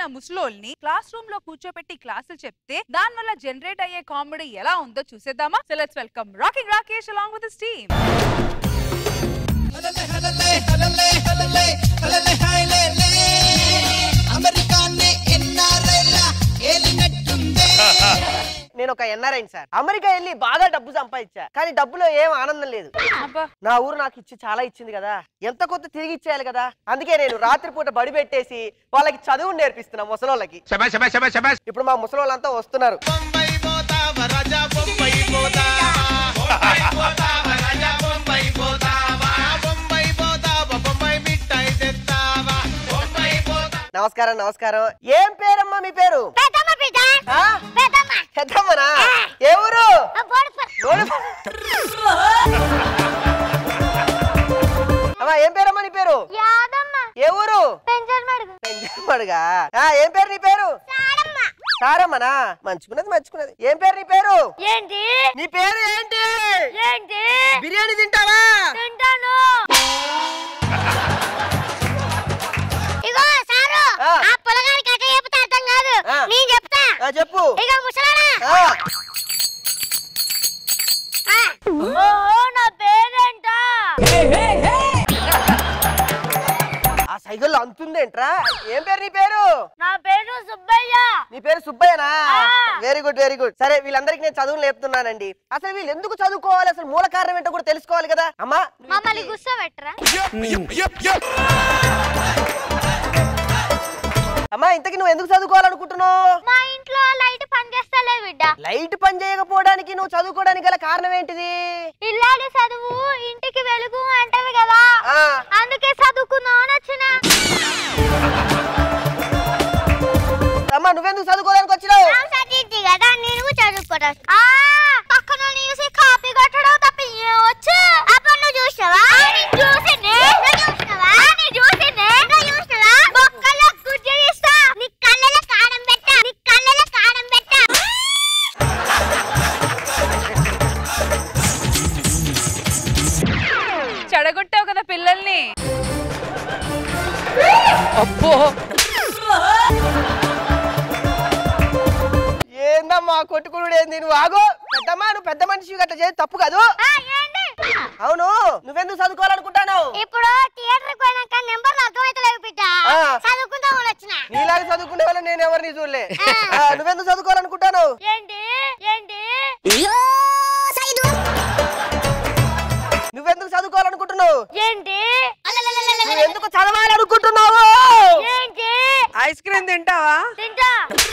ముసలోల్ని class room లో కూర్చోపెట్టి క్లాసులు చెప్తే దాని వల్ల జనరేట్ అయ్యే కామెడీ ఎలా ఉందో చూసేద్దామా so let's welcome rocking Rakesh along with team అమెరికానే ఎన్ఆర్ఐలా ఏలినట్టుందే నేను ఒక ఎన్ఆర్ఐ సార్ అమెరికా వెళ్ళి బాగా డబ్బు సంపాదించా కానీ డబ్బులో ఏం ఆనందం లేదు అబ్బా నా ఊరు నాకు ఇచ్చి చాలా ఇచ్చింది కదా ఎంత కొత్త తిరిగి ఇచ్చేయాలి కదా అందుకే నేను రాత్రిపూట బడి పెట్టేసి వాళ్ళకి చదువు నేర్పిస్తున్నా ముసలోళ్ళకి ఇప్పుడు మా ముసలోళ్ళంతా వస్తున్నారు బొంబాయి పోతావా రాజా బొంబాయి పోతావా బొంబాయి పోతావా రాజా బొంబాయి పోతావా బొంబాయి పోతావా బొంబాయి మిఠాయి తెస్తావా బొంబాయి పోతా నమస్కారం నమస్కారం ఏం పేరమ్మా మీ పేరు పెద్దమ్మ బిడ్డ ఆ? పెద్దమ్మ పెద్దమ్మనా ఏ ఊరు బోడుపర్ నోడు- అమ్మా ఏం పేరమ్మా నీ పేరు యాదమ్మ ఏ ఊరు పెంచర్ మడుగు పెంజామడుగా ఆ ఏం పేరు నీ పేరు సారమ్మ సారమ్మనా మంచుకున్నది మంచుకున్నది ఏం పేరు నీ పేరు ఏంటి నీ పేరు ఏంటి ఏంటి బిర్యానీ తింటావా తింటాను ఇగో సారు ఆ. ఆ పొలగాడి కథ చెప్తే అర్థం కాదు ఆ. నేను చెప్తా ఆ, చెప్పు ఇక ముసలాడా ఆ, ఓహో నా పేరేంట ఆ సైకిల్లో అంతుందేంట్రా ఏం పేరు నీ పేరు నా పేరు సుబ్బయ్య నీ పేరు సుబ్బయ్యనా ఆ. వెరీ గుడ్ వెరీ గుడ్ సరే వీళ్ళందరికీ నేను చదువులు నేర్పుతున్నానండి అసలు వీళ్ళు ఎందుకు చదువుకోవాలి అసలు మూల కారణం ఏంటో కూడా తెలుసుకోవాలి కదా అమ్మా మమ్మల్ని కూర్చోబెట్టరా అమ్మా ఇంతకి నువ్వు ఎందుకు చదువుకోవాలనుకుంటున్నావు మా ఇంట్లో లైట్ పనిచేస్తలే బిడ్డ లైట్ పని చేయకపోవడానికి నువ్వు చదువుకోవడానికి గల కారణం ఏంటిది ఇల్లాడి చదువు ఇంటికి వెలుగు అంటవి కదా ఆ అందుకే చదువుకుందాం అని వచ్చిన అమ్మా నువ్వెందుకు చదువుకోవడానికి వచ్చినావు చదివింది కదా నేను చదువుకోవడం ఆ పక్కన చూసి కాపీ కొట్టడం తప్ప ఏం వచ్చు అప్పుడు నువ్వు చూసినావా నేను చూసినే నువ్వు చూసినావా నేను చూసినే నువ్వు చూసినావా బొక్కలో గుడ్డ తీస్తా నీ కళ్ళలో కారం పెట్ట నీ కళ్ళలో కారం పెట్ట చెడగొట్టావు కదా పిల్లల్ని అబ్బో ఏందమ్మా కొట్టుకుడు ఏంది నువ్వు ఆగు పెద్దమ్మా నువ్వు పెద్ద మనిషి గట్ట చేసి తప్పు కాదు ఆ, ఏంటి అవును నువ్వెందుకు చదువుకోవాలనుకుంటాను ఇప్పుడు థియేటర్ పోయినాక నెంబర్లు అర్థమైతలేవు బిడ్డ ఆ. చదువుకుందాం అని వచ్చిన నీలాగా చదువుకునే వాళ్ళ నేను ఎవరిని చూడలే ఆ. ఆ, నువ్వెందుకు చదువుకోవాలనుకుంటాను ఏంటి ఏంటి నువ్వెందుకు చదువుకోవాలనుకుంటున్నావు ఏంటి నువ్వెందుకు చదవాలనుకుంటున్నావు ఏంటి ఐస్ క్రీమ్ తింటావా తింటా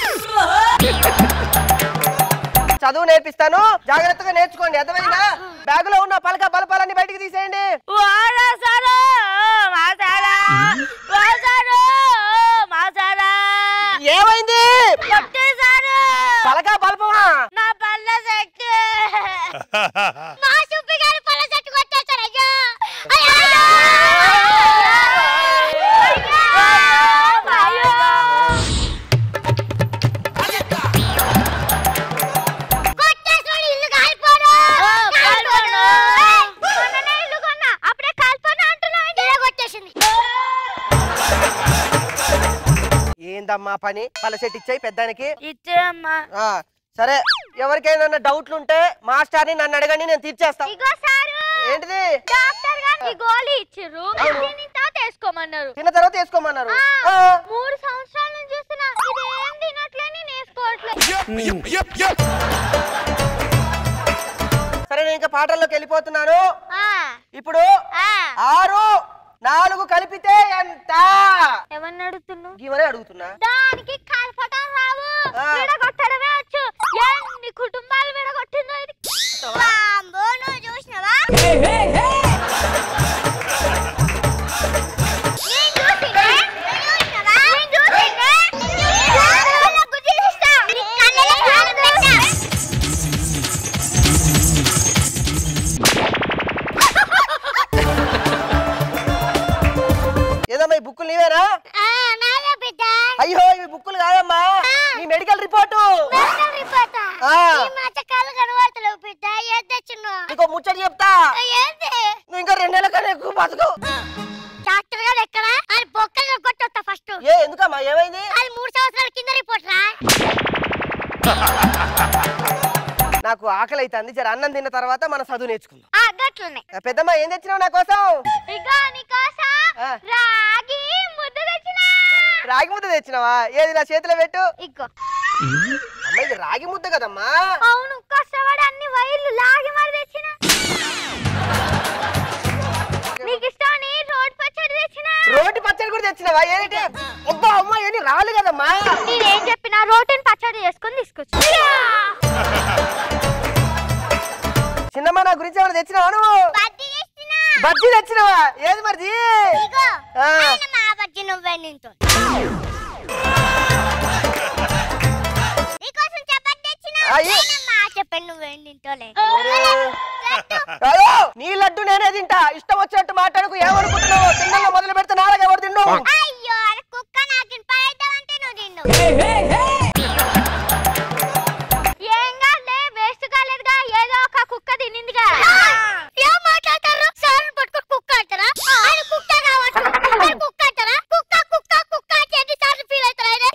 చదువు నేర్పిస్తాను జాగ్రత్తగా నేర్చుకోండి అర్థమైందా బ్యాగ్ లో ఉన్న పలక బలపాలన్నీ బయటికి తీసేయండి వాడసారు మాసారా వాసారు మాసారా ఏమైంది కొట్టేశారు పలక బలపమా నా పళ్ళ సెట్ మా సుబ్బి గారి పళ్ళ సెట్ కొట్టేశారు అయ్యో అయ్యో అయ్యో కొట్టేశాడు ఇల్లు కాలిపోను కాలిపోను మొన్ననే ఇల్లు కొన్నా అప్పుడే కాలిపోను అంటున్నావు ఇలా కొట్టేసింది ఏందమ్మా పని పల సెట్ ఇచ్చాయి పెద్దానికి ఇచ్చేమ్మా ఆ, సరే ఎవరికైనా డౌట్లు ఉంటే మాస్టర్ని నన్ను అడగండి నేను తీర్చేస్తా ఇగో సారు ఏంటిది డాక్టర్ గారు ఈ గోళీ ఇచ్చిర్రు అవును. దీన్ని తర్వాత వేసుకోమన్నారు తిన్న తర్వాత వేసుకోమన్నారు ఆ, ఆ, మూడు సంవత్సరాల నుంచి చూస్తున్నా ఇదేం తినట్లే నేను వేసుకోవట్లేదు సరే నేను ఇంకా పాటల్లోకి వెళ్ళిపోతున్నాను ఆ, ఇప్పుడు ఆ. ఆరు నాలుగు కలిపితే ఎంత ఎవరిని అడుగుతున్నావు ఇవనే అడుగుతున్నా దానికి కలపటం రావు ఆ. విడగొట్టడమే వచ్చు ఎన్ని కుటుంబాలు విడగొట్టిందో ఇది వామ్మో, నువ్వు చూసినావా నేను చూసినే, నువ్వు చూసినావా? నేను చూసినే, నేను గుద్ది తీస్తా. నీ కళ్ళలో కారం పెట్టా. ఏదమ్మా ఈ బుక్కులు నీవేనా ఆ, నాదే బిడ్డ. అయ్యో ఇవి బుక్కులు కాదమ్మా నీ మెడికల్ రిపోర్టు మెడికల్ రిపోర్టా? ఆ. ఈ మధ్యకాలం కనబడతలేవు బిడ్డ. ఏం తెచ్చినావు? నీకో ముచ్చట చెప్తా ఏంటి నువ్వు ఇంకా రెండు నెలల కన్నా ఎక్కువ బతుకు డాక్టర్ గారు ఎక్కడ అని బొక్కలు కొట్టొస్తా ఫస్ట్ ఏ ఎందుకమ్మా ఏమైంది అది మూడు సంవత్సరాలు నాకు ఆకలి అవుతుంది జర అన్నం తిన్న తర్వాత మన చదువు నేర్చుకుందాం ఆ గట్లనే ఆ, పెద్దమ్మ ఏం తెచ్చినావు నా కోసం ఇగో నీకోసం ఆ. రాగి ముద్ద తెచ్చిన రాగి ముద్ద తెచ్చినావా ఏది నా చేతిలో పెట్టు ఇగో అమ్మ ఇది రాగి ముద్ద కదమ్మా అవును కష్టపడి అన్ని వైర్లు లాగి మరి తెచ్చిన నీకు ఇష్టమని రోడ్ పచ్చడి తెచ్చిన రోటి పచ్చడి కూడా తెచ్చినావా ఏంటి అబ్బా అమ్మ ఏమి రాలు కదమ్మా నేనేం చెప్పినా రోటిని పచ్చడి చేసుకొని తీసుకొచ్చి చిన్నమ్మ నా గురించి ఏమైనా తెచ్చినావా నువ్వు బజ్జీ తెచ్చినావా ఏది మరిది ఇగో ఆ. ఆయన మా బజ్జి నువ్వే నింటు నీకోసం చపాతి తెచ్చిన అయ్యో. ఆయన మా చెప్పండి నువ్వే నింటోలే అయ్యో, నీ లడ్డు నేనే తింటా ఇష్టం వచ్చినట్టు మాట్లాడుకు ఏమనుకుంటున్నావు తిన్నగా మొదలు పెడితే నాలుగు ఎవరు తిండు అయ్యో అది కుక్క నాకు పడేద్దామంటే నువ్వు తిన్ను ఏం కాదులే వేస్ట్ కాలేదుగా ఏదో ఒక కుక్క తినిందిగా ఏం మాట్లాడతారు సార్ పట్టుకొని కుక్క అంటారా ఆయన కుక్క కావచ్చు ఆయన కుక్క అంటారా కుక్క కుక్క కుక్క అంటే ఎన్నిసార్లు ఫీల్ అవుతారు ఆయన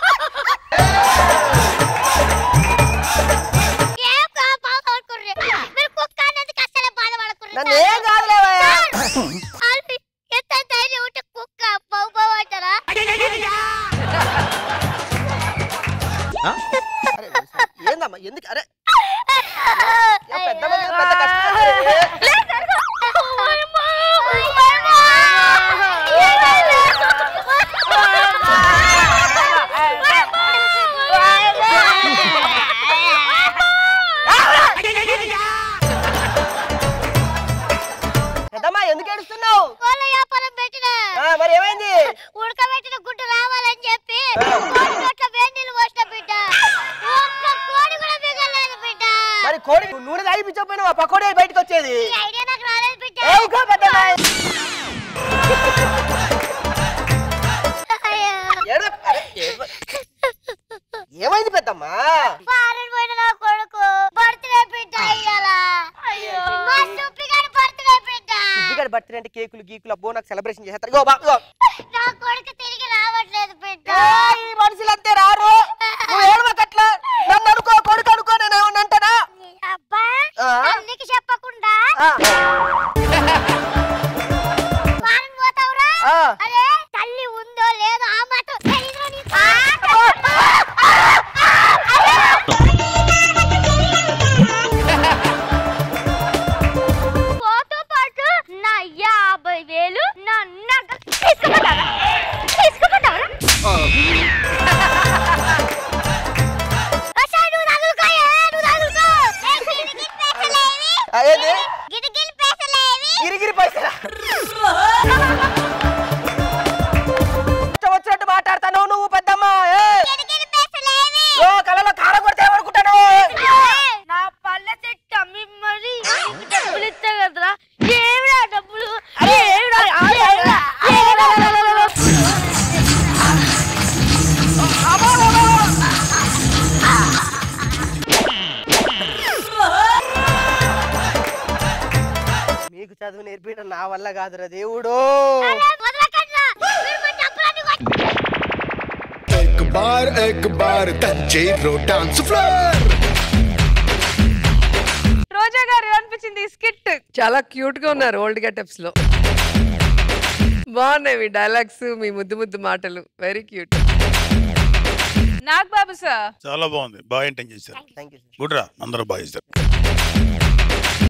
ఏం కా- బాధపడకుర్రి. మీరు కుక్క అన్నందుకు అస్సలే బాధపడకుర్రి. నన్ను ఏం కాదులేవయ్యా. ఆల్రెడీ ఎంత ధైర్యం ఉంటే కుక్క బౌ బౌ అంటారా అరే, ఏందమ్మా ఎందుకు అరే ఏ పెద్ద మంది పెద్ద కష్టం. పెద్దమ్మా ఎందుకు ఏడుస్తున్నావు కోళ్ళ వ్యాపారం పెట్టిన ఆ, మరి ఏమైంది ఉడకబెట్టిన గుడ్డు రావాలని చెప్పి కోడి నోట్ల వేడి నీళ్ళు పోసిన బిడ్డ ఒక్క కోడి కూడా మిగలేదు బిడ్డ మరి కోడి నూనె తాగిపించకపోయినా ఆ పకోడీ బయటకు వచ్చేది ఈ ఐడియా నాకు రాలేదు బిడ్డ ఏ ఊకో పెద్దమ్మా. అయ్యో. ఏడు- అరే, ఏడు- ఏమైంది పెద్దమ్మా ఫారెన్ పోయిన నా కొడుకు బర్త్డే బిడ్డ అయ్యాల మా సుప్పి గారి బర్త్డే బిడ్డ ఇంటికాడ బర్త్డే అంటే కేకులు గీకులు అబ్బో నాకు సెలబ్రేషన్ చేస్తారు ఇగో బా, ఇగో. నా కొడుకు తిరిగి రావట్లేదు బిడ్డ ఏ, ఈ మనుషులు అంతే రారు నువ్వు ఏడవకట్లా నన్ను అనుకో కొడుకు అనుకో నేను ఏమన్నా అంటానా అబ్బా ఆ. తల్లికి చెప్పకుండా ఆ, ఫారెన్ పోతావురా ఆ. అరే తల్లి ఉందో లేదో ఆ మాట తెలీదురా నీకు? పోతో పాటు నా యాభై వేలు నా నగ తీసుకుంటారా తీసుకుంటారా అసలు నువ్వు తగులుకోయే, నువ్వు తగులుకో. ఏ, గిరిగిరి పైసలేవి? ఆ, ఏంది గిరిగిరి పైసలేవి? గిరిగిరి పైసలా ఇష్టం వచ్చినట్టు మాట్లాడతాను నువ్వు పెద్దమ్మ ఏ. గిరిగిరి పైసలేవి? ఓ కళ్ళలో కారం కొడితే ఏమనుకుంటాను నా పళ్ళ చెట్టు అమ్మి మరి నీకు డబ్బులు ఇస్తా కదరా ఏమిరా డబ్బులు ఏమిరా ఏమిరా? ఏమిరా? మీకు చదువు నేర్పించడం నా వల్ల కాదురా దేవుడు అరే, వదలకండ్రా. మీరు మా డబ్బులన్నీ కొట్టి- एक बार एक बार zero dance floor Roja garu ఎలా అనిపించింది ఈ స్కిట్ చాలా క్యూట్ గా ఉన్నారు ఓల్డ్ గెటప్స్ లో బాగున్నాయి మీ డైలాగ్స్ మీ ముద్దు ముద్దు మాటలు very cute Nag Babu sir చాలా బాగుంది బాగా ఎంటైన్ చేశారు థ్యాంక్ యూ గుడ్ రా అందరూ బాగా చేశారు